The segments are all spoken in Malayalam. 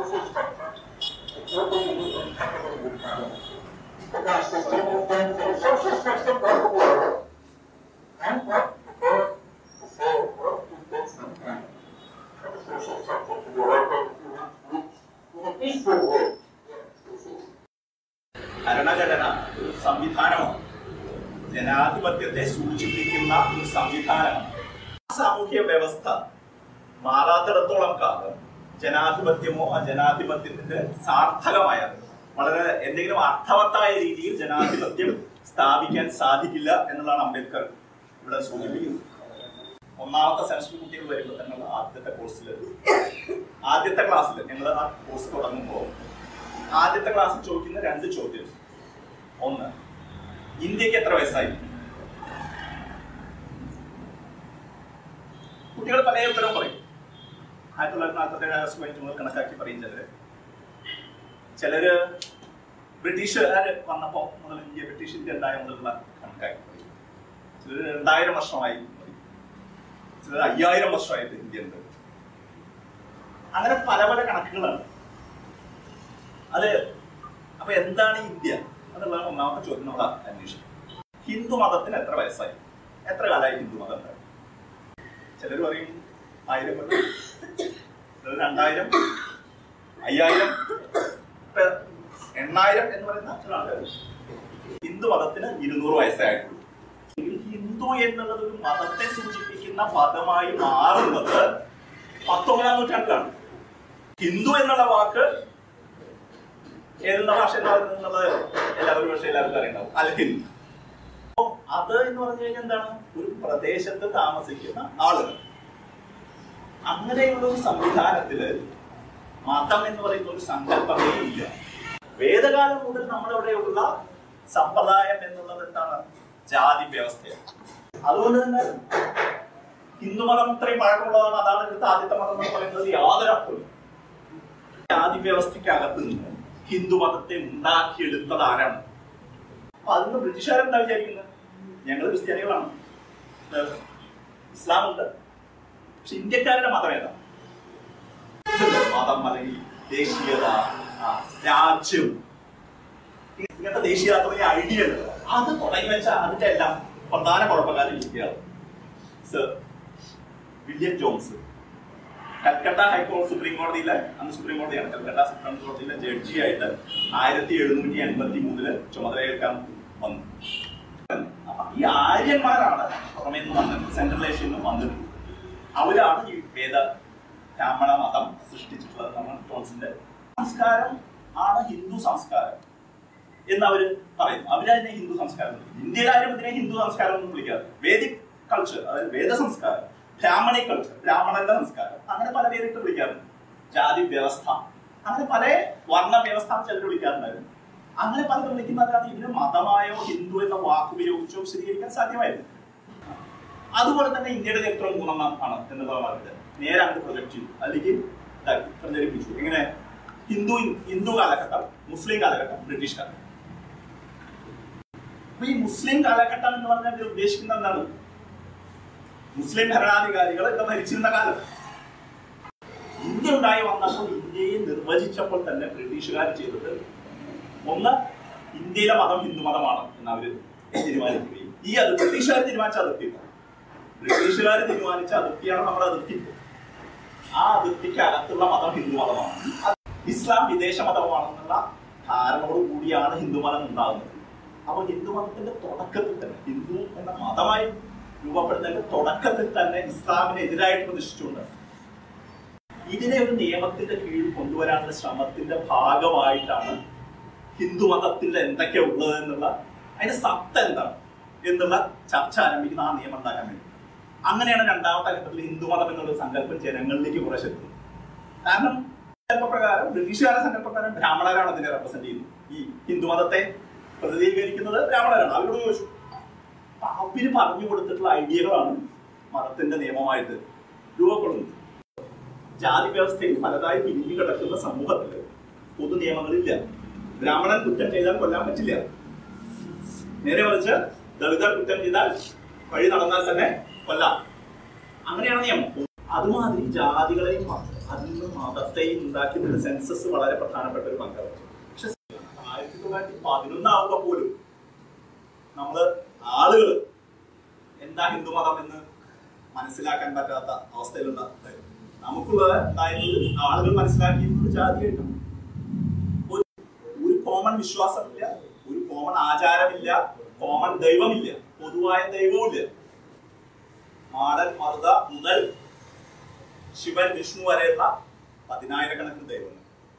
ഭരണഘടന ഒരു സംവിധാനമാണ് ജനാധിപത്യത്തെ സൂചിപ്പിക്കുന്ന ഒരു സംവിധാനമാണ് ആ സാമൂഹ്യ വ്യവസ്ഥ മാറാത്തിടത്തോളം കാലം ജനാധിപത്യമോ ആ ജനാധിപത്യത്തിന്റെ സാർത്ഥകമായ വളരെ എന്തെങ്കിലും അർത്ഥവത്തായ രീതിയിൽ ജനാധിപത്യം സ്ഥാപിക്കാൻ സാധിക്കില്ല എന്നുള്ളതാണ് അംബേദ്കർ ഇവിടെ സൂചിപ്പിക്കുന്നത് ഒന്നാമത്തെ സെമസ്റ്റർ കുട്ടികൾ വരുമ്പോൾ തന്നെ ആദ്യത്തെ കോഴ്സിൽ ആദ്യത്തെ ക്ലാസ്സിൽ ഞങ്ങൾ ആ കോഴ്സ് തുടങ്ങുമ്പോൾ ആദ്യത്തെ ക്ലാസ്സിൽ ചോദിക്കുന്ന രണ്ട് ചോദ്യം ഒന്ന് ഇന്ത്യക്ക് എത്ര വയസ്സായി കുട്ടികൾ പല ഉത്തരം പറയും ആയിരത്തി തൊള്ളായിരത്തി നാൽപ്പത്തി ഏഴ് ആഗസ്റ്റ് പതിനഞ്ച് മുതൽ കണക്കാക്കി പറയും ചിലര് ചിലര് ബ്രിട്ടീഷുകാർ വന്നപ്പോ മുതൽ ഇന്ത്യ ബ്രിട്ടീഷ് ഇന്ത്യ ഉണ്ടായ മുതലുള്ള കണക്കാക്കി പറയും ചിലര് രണ്ടായിരം വർഷമായി പറയും ചിലർ അയ്യായിരം വർഷമായിട്ട് ഇന്ത്യ ഉണ്ട് അങ്ങനെ പല പല കണക്കുകളാണ് അത് അപ്പൊ എന്താണ് ഇന്ത്യ എന്നുള്ളതാണ് ഒന്നാമത്തെ ചോദ്യം നമ്മൾ അന്വേഷിക്കും ഹിന്ദു മതത്തിന് എത്ര വയസ്സായി എത്ര കാലമായി ഹിന്ദു മതം ഉണ്ടായി ചിലർ പറയും ആയിരം കൊല്ലം ചിലർ രണ്ടായിരം അയ്യായിരം ഇപ്പൊ എണ്ണായിരം എന്ന് പറയുന്ന ചില ആൾക്കാർ ഹിന്ദു മതത്തിന് ഇരുന്നൂറ് വയസ്സായിട്ടുള്ളൂ എങ്കിൽ ഹിന്ദു എന്നുള്ളത് ഒരു മതത്തെ സൂചിപ്പിക്കുന്ന പദമായി മാറുന്നത് പത്തൊമ്പതാം നൂറ്റാണ്ടിലാണ് ഹിന്ദു എന്നുള്ള വാക്ക് ഏതെന്ന ഭാഷ എന്നുള്ളത് എല്ലാവരും പക്ഷേ എല്ലാവർക്കും അറിയണ്ടാവും അൽ ഹിന്ദ് അപ്പോ അത് എന്ന് പറഞ്ഞു കഴിഞ്ഞാൽ എന്താണ് ഒരു പ്രദേശത്ത് താമസിക്കുന്ന ആളുകൾ അങ്ങനെയുള്ള ഒരു സംവിധാനത്തില് മതം എന്ന് പറയുന്ന ഒരു സങ്കല്പമേ ഇല്ല വേദകാലം മുതൽ നമ്മളവിടെയുള്ള സമ്പ്രദായം എന്നുള്ളത് എന്താണ് ജാതി വ്യവസ്ഥയാണ് അതുകൊണ്ട് തന്നെ ഹിന്ദുമതം ഇത്രയും പഴക്കമുള്ളതാണ് അതാണ് ഇവിടുത്തെ ആദ്യത്തെ മതം എന്ന് പറയുന്നത് യാതൊരു അർത്ഥമില്ല ജാതി വ്യവസ്ഥയ്ക്കകത്ത് നിന്ന് ഹിന്ദു മതത്തെ ഉണ്ടാക്കിയെടുത്തത് ആരാണ് അപ്പൊ അതിന് ബ്രിട്ടീഷുകാരെന്താ വിചാരിക്കുന്നത് ഞങ്ങൾ ക്രിസ്ത്യാനികളാണ് ഏഹ് ഇസ്ലാം ഉണ്ട് പക്ഷെ ഇന്ത്യക്കാരുടെ മതം ഏതാ ഇതുണ്ട്. മതം അല്ലെങ്കിൽ ദേശീയത ആ, രാജ്യം ഇങ്ങനത്തെ ദേശീയത തുടങ്ങിയ ഐഡിയ അത് തുടങ്ങി വെച്ച അതിന്റെ എല്ലാം പ്രധാന കുഴപ്പക്കാരൻ ഇന്ത്യയാണ് സർ വില്യം ജോൺസ് കൽക്കട്ട ഹൈക്കോടതി സുപ്രീം കോടതിയിലെ അന്ന് സുപ്രീം കോടതിയാണ് കൽക്കട്ട സുപ്രീം കോടതിയിലെ ജഡ്ജിയായിട്ട് ആയിരത്തി എഴുന്നൂറ്റി എൺപത്തി മൂന്നില് ചുമതലയേൽക്കാൻ വന്നു അപ്പൊ ഈ ആര്യന്മാരാണ് പുറമേ നിന്ന് വന്നത് സെൻട്രൽ ഏഷ്യയിൽ നിന്ന് വന്നത് അവരാണ് ഈ വേദ ബ്രാഹ്മണ മതം സൃഷ്ടിച്ചിട്ടുള്ളത് നമ്മൾ ജോൺസിന്റെ സംസ്കാരം ആണ് ഹിന്ദു സംസ്കാരം എന്ന് അവര് പറയുന്നു അവരതിനെ ഹിന്ദു സംസ്കാരം എന്ന് വിളിക്കുന്നു. ഇന്ത്യയിലെ ആരും ഇതിനെ ഹിന്ദു സംസ്കാരം എന്ന് വിളിക്കാറ് വേദിക് കൾച്ചർ അതായത് വേദ സംസ്കാരം ബ്രാഹ്മണി കൾച്ചർ ബ്രാഹ്മണന്റെ സംസ്കാരം അങ്ങനെ പല പേരിട്ട് വിളിക്കാറുണ്ട് ജാതി വ്യവസ്ഥ അങ്ങനെ പല വർണ്ണ വ്യവസ്ഥ എന്ന് ചിലർ വിളിക്കാറുണ്ടായിരുന്നു അങ്ങനെ പലരും വിളിക്കുന്നതല്ലാതെ ഇതിന് മതമായോ ഹിന്ദു എന്ന വാക്ക് ഉപയോഗിച്ചോ വിശദീകരിക്കാൻ സാധ്യമായിരുന്നു അതുപോലെ തന്നെ ഇന്ത്യയുടെ ചരിത്രം മൂന്നെണ്ണം ആണ് എന്നുള്ളത് പറഞ്ഞത് നേരെ അങ്ങോട്ട് പ്രൊജക്ട് ചെയ്തു അല്ലെങ്കിൽ ഇതാക്കി, പ്രചരിപ്പിച്ചു എങ്ങനെ ഹിന്ദു ഹിന്ദു കാലഘട്ടം മുസ്ലിം കാലഘട്ടം ബ്രിട്ടീഷ് കാലഘട്ടം അപ്പൊ ഈ മുസ്ലിം കാലഘട്ടം എന്ന് പറഞ്ഞാൽ ഇത് ഉദ്ദേശിക്കുന്നത് എന്താണ് മുസ്ലിം ഭരണാധികാരികൾ ഇവിടെ ഭരിച്ചിരുന്ന കാലം ഇന്ത്യ ഉണ്ടായി വന്നപ്പോൾ ഇന്ത്യയെ നിർവചിച്ചപ്പോൾ തന്നെ ബ്രിട്ടീഷുകാർ ചെയ്തത് ഒന്ന് ഇന്ത്യയിലെ മതം ഹിന്ദു മതമാണ് എന്ന് അവര് തീരുമാനിക്കുകയും ഈ അത് ബ്രിട്ടീഷുകാർ തീരുമാനിച്ച അതിർത്തി ബ്രിട്ടീഷുകാർ തീരുമാനിച്ച അതിർത്തിയാണ് നമ്മുടെ അതിർത്തി ആ അതിർത്തിക്ക് അകത്തുള്ള മതം ഹിന്ദു മതമാണ് അത് ഇസ്ലാം വിദേശ മതമാണെന്നുള്ള ധാരണയോട് കൂടിയാണ് ഹിന്ദു മതം ഉണ്ടാകുന്നത് അപ്പൊ ഹിന്ദു മതത്തിന്റെ തുടക്കത്തിൽ തന്നെ ഹിന്ദു എന്ന മതമായി രൂപപ്പെടുന്നതിന്റെ തുടക്കത്തിൽ തന്നെ ഇസ്ലാമിന് എതിരായിട്ട് പ്രതിഷ്ഠിച്ചുകൊണ്ട് ഇതിനെ ഒരു നിയമത്തിന്റെ കീഴിൽ കൊണ്ടുവരാനുള്ള ശ്രമത്തിന്റെ ഭാഗമായിട്ടാണ് ഹിന്ദു മതത്തിന്റെ എന്തൊക്കെയാ ഉള്ളത് എന്നുള്ള അതിന്റെ സത്ത എന്താണ് എന്നുള്ള ചർച്ച ആരംഭിക്കുന്ന ആ നിയമം ഉണ്ടാക്കാൻ വേണ്ടി അങ്ങനെയാണ് രണ്ടാമത്തെ ഘട്ടത്തിൽ ഹിന്ദു മതം എന്നുള്ള സങ്കല്പം ജനങ്ങളിലേക്ക് കുറച്ച് എത്തുന്നത് കാരണം സങ്കല്പപ്രകാരം ബ്രിട്ടീഷുകാരുടെ സങ്കല്പപ്രകാരം ബ്രാഹ്മണരാണ് അതിനെ റെപ്രസെന്റ് ചെയ്യുന്നത് ഈ ഹിന്ദു മതത്തെ പ്രതിനിധീകരിക്കുന്നത് ബ്രാഹ്മണരാണ് അവരോട് ചോദിച്ചു അപ്പൊ അവര് പറഞ്ഞു കൊടുത്തിട്ടുള്ള ഐഡിയകളാണ് മതത്തിന്റെ നിയമമായിട്ട് രൂപപ്പെടുന്നത് ജാതി വ്യവസ്ഥയിൽ പലതായി പിരിഞ്ഞു കിടക്കുന്ന സമൂഹത്തിൽ പൊതു നിയമങ്ങളില്ല ബ്രാഹ്മണൻ കുറ്റം ചെയ്താൽ കൊല്ലാൻ പറ്റില്ല നേരെ മറിച്ച് ദളിതർ കുറ്റം ചെയ്താൽ വഴി നടന്നാൽ തന്നെ കൊല്ലാം അങ്ങനെയാണ് നിയമം അതുമാതിരി ജാതികളെയും അതിൽ നിന്ന് മതത്തെയും ഉണ്ടാക്കിയ സെൻസസ് വളരെ പ്രധാനപ്പെട്ട ഒരു പങ്കാണ് പക്ഷെ ആയിരത്തി തൊള്ളായിരത്തി പതിനൊന്നാവുക പോലും നമ്മള് ആളുകൾ എന്താ ഹിന്ദുമതം എന്ന് മനസ്സിലാക്കാൻ പറ്റാത്ത അവസ്ഥയിലുള്ള നമുക്കുള്ളത് ഉണ്ടായിരുന്നത് ആളുകൾ മനസ്സിലാക്കിയിരുന്നത് ജാതിയായിട്ടാണ് ഒരു ഒരു കോമൺ വിശ്വാസമില്ല ഒരു കോമൺ ആചാരമില്ല കോമൺ ദൈവമില്ല പൊതുവായ ദൈവവുമില്ല മാടൻ മറുത മുതൽ ശിവൻ വിഷ്ണു വരെയുള്ള പതിനായിരക്കണക്കിന് ദൈവങ്ങൾ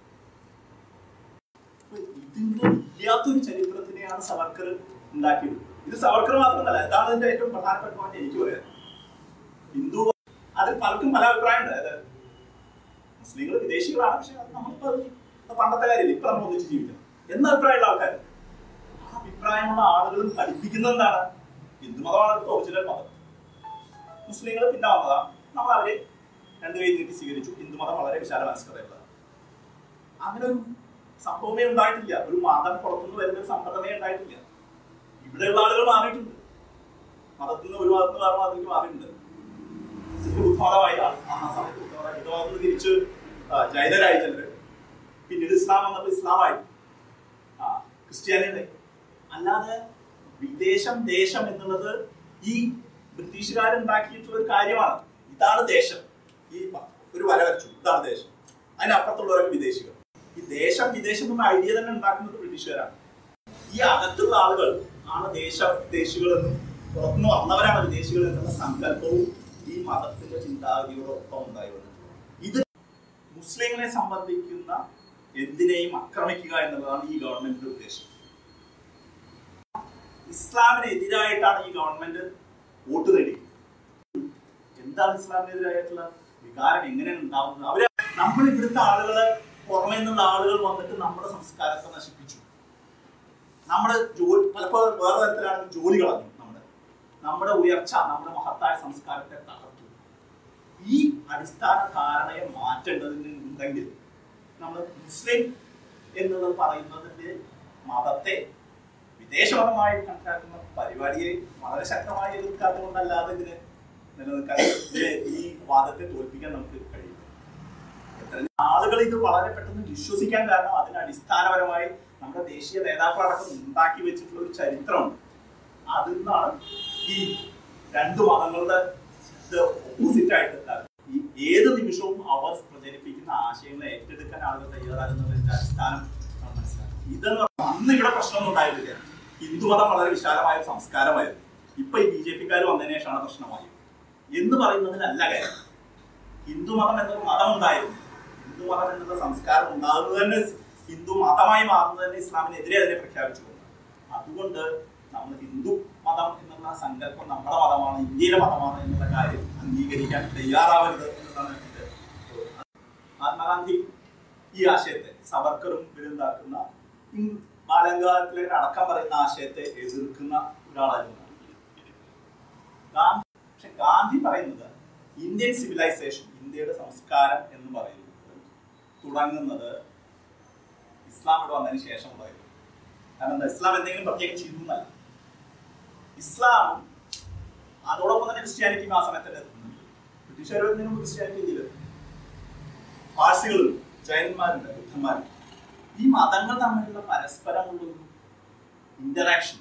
അപ്പൊ ഇതിന്റെ ഇല്ലാത്തൊരു ചരിത്രത്തിനെയാണ് സവർക്കർ ഉണ്ടാക്കിയത് ഇത് സവർക്കർ മാത്രമല്ല ഇതാണ് ഇതിന്റെ ഏറ്റവും പ്രധാനപ്പെട്ട പോയിന്റ് എനിക്ക് പറയാം ഹിന്ദു അതിൽ പലർക്കും പല അഭിപ്രായമുണ്ട് അതായത് മുസ്ലിങ്ങൾ വിദേശികളാണ് പക്ഷെ അത് നമ്മളിപ്പോ അത് പണ്ടത്തെ കാര്യമില്ല ഇപ്പൊ നമ്മൾ ഒന്നിച്ച് ജീവിക്കണം എന്ന അഭിപ്രായമുള്ള ആൾക്കാർ ആ അഭിപ്രായമുള്ള ആളുകളും പഠിപ്പിക്കുന്നത് എന്താണ് ഹിന്ദുമതമാണ് ഇവിടുത്തെ ഒറിജിനൽ മതം മുസ്ലിങ്ങൾ പിന്നെ വന്നതാണ് നമ്മൾ അവരെ രണ്ടു കൈ നീട്ടി സ്വീകരിച്ചു ഹിന്ദുമതം വളരെ വിശാല മനസ്കതയുള്ളതാണ് അങ്ങനെ ഒരു സംഭവമേ ഉണ്ടായിട്ടില്ല ഒരു മതം പുറത്തുനിന്ന് വരുന്ന ഒരു സമ്മതമേ ഉണ്ടായിട്ടില്ല ഇവിടെയുള്ള ആളുകൾ മാറിയിട്ടുണ്ട് മതത്തിൽ നിന്ന് ഒരു മതത്തിൽ വേറെ മതത്തിലേക്ക് മാറിയിട്ടുണ്ട് ചിലർ ബുദ്ധമതമായി ആ ആ സമയത്ത് ബുദ്ധമതമായി ബുദ്ധമതത്തിൽ നിന്ന് തിരിച്ച് ആ, ജൈനരായി ചിലര് പിന്നീട് ഇസ്ലാം വന്നപ്പോൾ ഇസ്ലാമായി ആ ക്രിസ്ത്യാനിയുടെ അല്ലാതെ വിദേശം ദേശം എന്നുള്ളത് ഈ ബ്രിട്ടീഷുകാരുണ്ടാക്കിയിട്ടുള്ള ഒരു കാര്യമാണ് ഇതാണ് ദേശം ഈ പ- ഒരു വര വരച്ചു ഇതാണ് ദേശം അതിനപ്പുറത്തുള്ളവരൊക്കെ വിദേശികൾ ഈ ദേശം വിദേശം എന്ന ഐഡിയ തന്നെ ഉണ്ടാക്കുന്നത് ബ്രിട്ടീഷുകാരാണ് ഈ അകത്തുള്ള ആളുകൾ ആണ് ദേശ വിദേശികളെന്നും പുറത്തുനിന്ന് വന്നവരാണ് വിദേശികൾ എന്നുള്ള സങ്കല്പവും ഈ മതത്തിന്റെ ചിന്താഗതിയോടൊപ്പം ഉണ്ടായി വന്നിട്ടുണ്ട് ഇത് മുസ്ലിങ്ങളെ സംബന്ധിക്കുന്ന എന്തിനേയും ആക്രമിക്കുക എന്നുള്ളതാണ് ഈ ഗവൺമെന്റിന്റെ ഉദ്ദേശം ഇസ്ലാമിനെതിരായിട്ടാണ് ഈ ഗവൺമെന്റ് വോട്ട് നേടി എന്താണ് ഇസ്ലാമിനെതിരായിട്ടുള്ള വികാരം എങ്ങനെയാണ് ഉണ്ടാവുന്നത് അവര് നമ്മൾ ഇവിടുത്തെ ആളുകളെ പുറമേ നിന്നുള്ള ആളുകൾ വന്നിട്ട് നമ്മുടെ സംസ്കാരത്തെ നശിപ്പിച്ചു നമ്മുടെ ജോലി പലപ്പോഴും വേറെ തരത്തിലാണെങ്കിൽ ജോലി കളഞ്ഞു നമ്മുടെ നമ്മുടെ ഉയർച്ച നമ്മുടെ മഹത്തായ സംസ്കാരത്തെ തകർത്തു ഈ അടിസ്ഥാന ധാരണയെ മാറ്റേണ്ടതുണ്ടെങ്കിൽ നമ്മൾ മുസ്ലിം എന്നുള്ളത് പറയുന്നതിന്റെ മതത്തെ വിദേശമതമായി കണക്കാക്കുന്ന പരിപാടിയെ വളരെ ശക്തമായി എതിർക്കാത്തതുകൊണ്ടല്ലാതെ ഇതിന് നിലനിൽക്കാൻ ഇതിനെ ഈ വാദത്തെ തോൽപ്പിക്കാൻ നമുക്ക് കഴിയും എത്ര ആളുകൾ ഇത് വളരെ പെട്ടെന്ന് വിശ്വസിക്കാൻ കാരണം അതിന് അടിസ്ഥാനപരമായി നമ്മുടെ ദേശീയ നേതാക്കളടക്കം ഉണ്ടാക്കി വെച്ചിട്ടുള്ള ഒരു ചരിത്രമുണ്ട് അതിൽ നിന്നാണ് ഈ രണ്ട് മതങ്ങളുടെ ഓപ്പോസിറ്റ് ആയിട്ട് ഉണ്ടാകുന്നത്. ഈ ഏത് നിമിഷവും അവർ പ്രചരിപ്പിക്കുന്ന ആശയങ്ങളെ ഏറ്റെടുക്കാൻ ആളുകൾ തയ്യാറാകുന്നതിന്റെ അടിസ്ഥാനം നമ്മൾ മനസ്സിലാക്കണം ഇതെന്ന് പറഞ്ഞാൽ അന്ന് ഇവിടെ പ്രശ്നമൊന്നും ഉണ്ടായിരുന്നില്ല ഹിന്ദുമതം വളരെ വിശാലമായ ഒരു സംസ്കാരമായിരുന്നു ഇപ്പൊ ഈ ബി ജെ പിക്കാർ വന്നതിന് ശേഷമാണ് പ്രശ്നമായത് എന്ന് പറയുന്നതിലല്ല കാര്യം ഹിന്ദുമതം എന്നൊരു മതം ഉണ്ടായിരുന്നു ഹിന്ദുമതം എന്നുള്ള സംസ്കാരം ഉണ്ടാകുന്നത് തന്നെ ഹിന്ദു മതമായി മാറുന്നത് തന്നെ ഇസ്ലാമിനെതിരെ അതിനെ പ്രഖ്യാപിച്ചു അതുകൊണ്ട് നമ്മൾ ഹിന്ദു മതം എന്നുള്ള സങ്കല്പം നമ്മുടെ മതമാണ് ഇന്ത്യയിലെ മതമാണ് എന്നുള്ള കാര്യം അംഗീകരിക്കാൻ തയ്യാറാവരുത് എന്നതാണ് എന്റെ മഹാത്മാഗാന്ധി ഈ ആശയത്തെ സവർക്കറും ഇവരുണ്ടാക്കുന്ന ഈ ബാലങ്കാലത്തിലെ അടക്കം പറയുന്ന ആശയത്തെ എതിർക്കുന്ന ഒരാളായിരുന്നു ഗാന്ധി പക്ഷെ ഗാന്ധി പറയുന്നത് ഇന്ത്യൻ സിവിലൈസേഷൻ ഇന്ത്യയുടെ സംസ്കാരം എന്ന് പറയുന്നത് തുടങ്ങുന്നത് ഇസ്ലാം ഇവിടെ വന്നതിന് ശേഷം ഉണ്ടായിരുന്നു കാരണം എന്താ ഇസ്ലാം എന്തെങ്കിലും പ്രത്യേകം ചെയ്തു എന്നല്ല ഇസ്ലാം അതോടൊപ്പം തന്നെ ക്രിസ്ത്യാനിറ്റിയും ആ സമയത്ത് തന്നെ എത്തുന്നുണ്ട് ബ്രിട്ടീഷുകാർ വരുന്നതിന് മുമ്പ് ക്രിസ്ത്യാനിറ്റി ഇന്ത്യയിലെത്തി പാഴ്സികളുണ്ട് ജൈനന്മാരുണ്ട് ബുദ്ധന്മാരുണ്ട് ഈ മതങ്ങൾ തമ്മിലുള്ള പരസ്പരമുള്ള ഒരു ഇന്ററാക്ഷൻ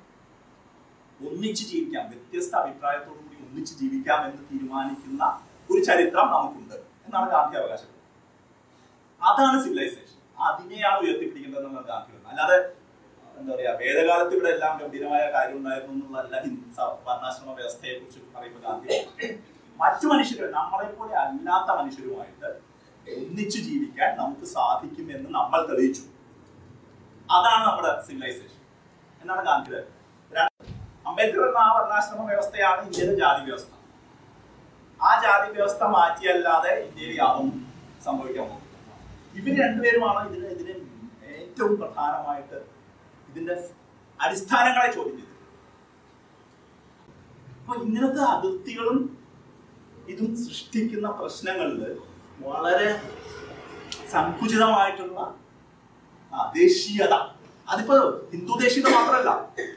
ഒന്നിച്ച് ജീവിക്കാം വ്യത്യസ്ത അഭിപ്രായത്തോടു കൂടി ഒന്നിച്ച് ജീവിക്കാം എന്ന് തീരുമാനിക്കുന്ന ഒരു ചരിത്രം നമുക്കുണ്ട് എന്നാണ് ഗാന്ധി അവകാശപ്പെടുന്നത് അതാണ് സിവിലൈസേഷൻ അതിനെയാണ് ഉയർത്തിപ്പിടിക്കേണ്ടത് എന്നാണ് ഗാന്ധി പറയുന്നത് അല്ലാതെ എന്താ പറയാ വേദകാലത്ത് ഇവിടെ എല്ലാം ഗംഭീരമായ കാര്യം ഉണ്ടായിരുന്നു എന്നുള്ളതല്ല ഹിന്ദു സ- വർണ്ണാശ്രമ വ്യവസ്ഥയെ കുറിച്ച് പറയുമ്പോൾ ഗാന്ധി പറയുന്നത്. മറ്റു മനുഷ്യർ നമ്മളെ പോലെ അല്ലാത്ത മനുഷ്യരുമായിട്ട് ഒന്നിച്ചു ജീവിക്കാൻ നമുക്ക് സാധിക്കും എന്ന് നമ്മൾ തെളിയിച്ചു അതാണ് നമ്മുടെ സിവിലൈസേഷൻ എന്നാണ് ഗാന്ധി പറയുന്നത്. രണ്ട് അംബേദ്കർ എന്ന ആ വർണ്ണാശ്രമ വ്യവസ്ഥയാണ് ഇന്ത്യയിലെ ജാതി വ്യവസ്ഥ ആ ജാതി വ്യവസ്ഥ മാറ്റിയല്ലാതെ ഇന്ത്യയിൽ യാതൊന്നും സംഭവിക്കാൻ പോകും ഇവർ രണ്ടുപേരുമാണ് ഇതിന് ഇതിന് ഏറ്റവും പ്രധാനമായിട്ട് ഇതിന്റെ അടിസ്ഥാനങ്ങളെ ചോദ്യം ചെയ്തത് അപ്പൊ ഇങ്ങനത്തെ അതിർത്തികളും ഇതും സൃഷ്ടിക്കുന്ന പ്രശ്നങ്ങളിൽ വളരെ സങ്കുചിതമായിട്ടുള്ള ആ, ദേശീയത അതിപ്പോ ഹിന്ദു ദേശീയത മാത്രമല്ല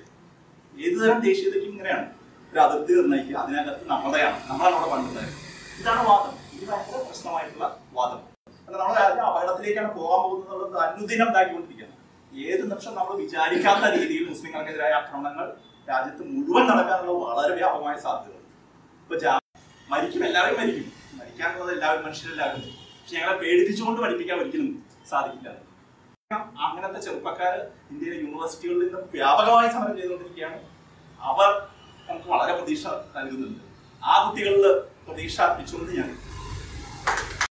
ഏതുതരം ദേശീയതയ്ക്കും ഇങ്ങനെയാണ് ഒരു അതിർത്തി നിർണ്ണയിക്കുക അതിനകത്ത് നമ്മുടെയാണ് നമ്മളാണ് അവിടെ പണ്ടുണ്ടായത് ഇതാണ് വാദം ഇത് ഭയങ്കര പ്രശ്നമായിട്ടുള്ള വാദം കാരണം നമ്മുടെ രാജ്യം അപകടത്തിലേക്കാണ് പോകാൻ പോകുന്നത് എന്നുള്ളത് അനുദിനം ഉണ്ടാക്കിക്കൊണ്ടിരിക്കുകയാണ് ഏത് നിമിഷം നമ്മൾ വിചാരിക്കാത്ത രീതിയിൽ മുസ്ലിങ്ങൾക്കെതിരായ ആക്രമണങ്ങൾ രാജ്യത്ത് മുഴുവൻ നടക്കാനുള്ള വളരെ വ്യാപകമായ സാധ്യതകൾ ഇപ്പൊ ജാ- മരിക്കും എല്ലാവരും മരിക്കും മരിക്കാനുള്ളത് എല്ലാവരും മനുഷ്യരെല്ലാവരും പക്ഷെ ഞങ്ങളെ പേടിപ്പിച്ചുകൊണ്ട് പഠിപ്പിക്കാൻ ഒരിക്കലും സാധിക്കില്ല അങ്ങനത്തെ ചെറുപ്പക്കാർ ഇന്ത്യയിലെ യൂണിവേഴ്സിറ്റികളിൽ നിന്ന് വ്യാപകമായി സമരം ചെയ്തുകൊണ്ടിരിക്കുകയാണ് അവർ നമുക്ക് വളരെ പ്രതീക്ഷ നൽകുന്നുണ്ട് ആ കുട്ടികളിൽ പ്രതീക്ഷ അർപ്പിച്ചുകൊണ്ട് ഞാൻ